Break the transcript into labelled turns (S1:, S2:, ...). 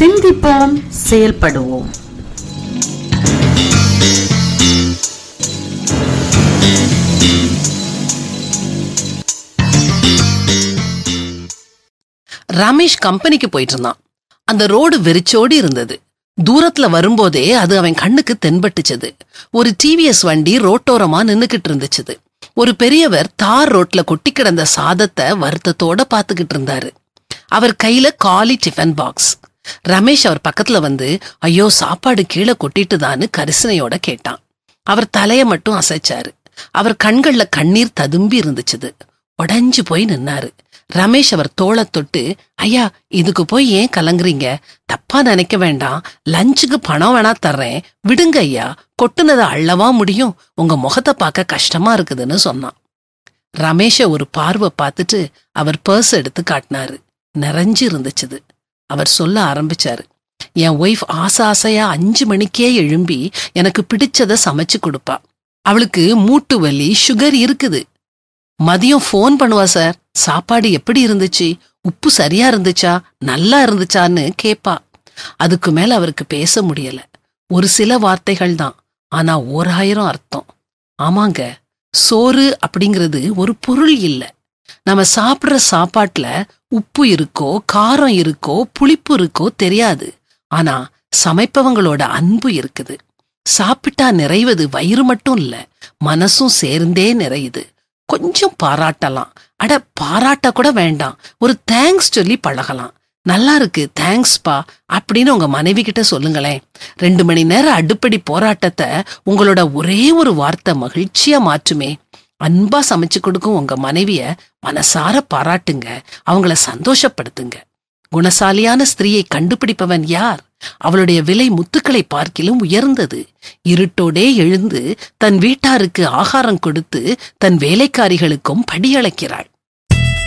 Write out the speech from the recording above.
S1: சிந்திப்போம் செயல்படுவோம்
S2: ரமேஷ் கம்பெனிக்கு போயிட்டு இருந்தான் அந்த ரோடு வெறிச்சோடி இருந்தது தூரத்துல வரும்போதே அது அவன் கண்ணுக்கு தென்பட்டுச்சது ஒரு டிவிஎஸ் வண்டி ரோட்டோரமா நின்னுக்கிட்டு இருந்துச்சுது ஒரு பெரியவர் தார் ரோட்ல கொட்டி கிடந்த சாதத்தை வருத்தத்தோட பாத்துக்கிட்டு இருந்தாரு அவர் கையில காலி டிஃபன் பாக்ஸ் ரமேஷ் அவர் பக்கத்துல வந்து ஐயோ சாப்பாடு கீழே கொட்டிட்டுதான்னு கரிசனையோட கேட்டான் அவர் தலைய மட்டும் அசைச்சாரு அவர் கண்கள்ல கண்ணீர் ததும்பி இருந்துச்சுது உடைஞ்சு போய் நின்னாரு ரமேஷ் அவர் தோளத் தொட்டு ஐயா இதுக்கு போய் ஏன் கலங்குறீங்க தப்பா நினைக்க வேண்டாம் லஞ்சுக்கு பணம் வேணா தர்றேன் விடுங்க ஐயா கொட்டுனதை அள்ளவா முடியும் உங்க முகத்தை பார்க்க கஷ்டமா இருக்குதுன்னு சொன்னான் ரமேஷ ஒரு பார்வை பார்த்துட்டு அவர் பர்ஸ் எடுத்து காட்டினாரு நிறைஞ்சு இருந்துச்சுது அவர் சொல்ல ஆரம்பிச்சாரு என் ஒய்ஃப் ஆசை ஆசையா அஞ்சு மணிக்கே எழும்பி எனக்கு பிடிச்சத சமைச்சு கொடுப்பா அவளுக்கு மூட்டு வலி சுகர் இருக்குது மதியம் ஃபோன் பண்ணுவா சார் சாப்பாடு எப்படி இருந்துச்சு உப்பு சரியா இருந்துச்சா நல்லா இருந்துச்சான்னு கேப்பா அதுக்கு மேல அவருக்கு பேச முடியல ஒரு சில வார்த்தைகள் தான் ஆனா ஓராயிரம் அர்த்தம் ஆமாங்க சோறு அப்படிங்கிறது ஒரு பொருள் இல்ல நம்ம சாப்பிடுற சாப்பாட்டுல உப்பு இருக்கோ காரம் இருக்கோ புளிப்பு இருக்கோ தெரியாது ஆனா சமைப்பவங்களோட அன்பு இருக்குது சாப்பிட்டா நிறைவது வயிறு மட்டும் இல்ல மனசும் சேர்ந்தே நிறையுது கொஞ்சம் பாராட்டலாம் அட பாராட்ட கூட வேண்டாம் ஒரு தேங்க்ஸ் சொல்லி பழகலாம் நல்லா இருக்கு தேங்க்ஸ்பா அப்படின்னு உங்க மனைவி கிட்ட சொல்லுங்களேன் ரெண்டு மணி நேரம் அடுப்படி போராட்டத்தை உங்களோட ஒரே ஒரு வார்த்தை மகிழ்ச்சியா மாற்றுமே அன்பா சமைச்சு கொடுக்கும் உங்க மனைவிய மனசார பாராட்டுங்க அவங்கள சந்தோஷப்படுத்துங்க குணசாலியான ஸ்திரீயை கண்டுபிடிப்பவன் யார் அவளுடைய விலை முத்துக்களை பார்க்கிலும் உயர்ந்தது இருட்டோடே எழுந்து தன் வீட்டாருக்கு ஆகாரம் கொடுத்து தன் வேலைக்காரிகளுக்கும் படியளக்கிறாள்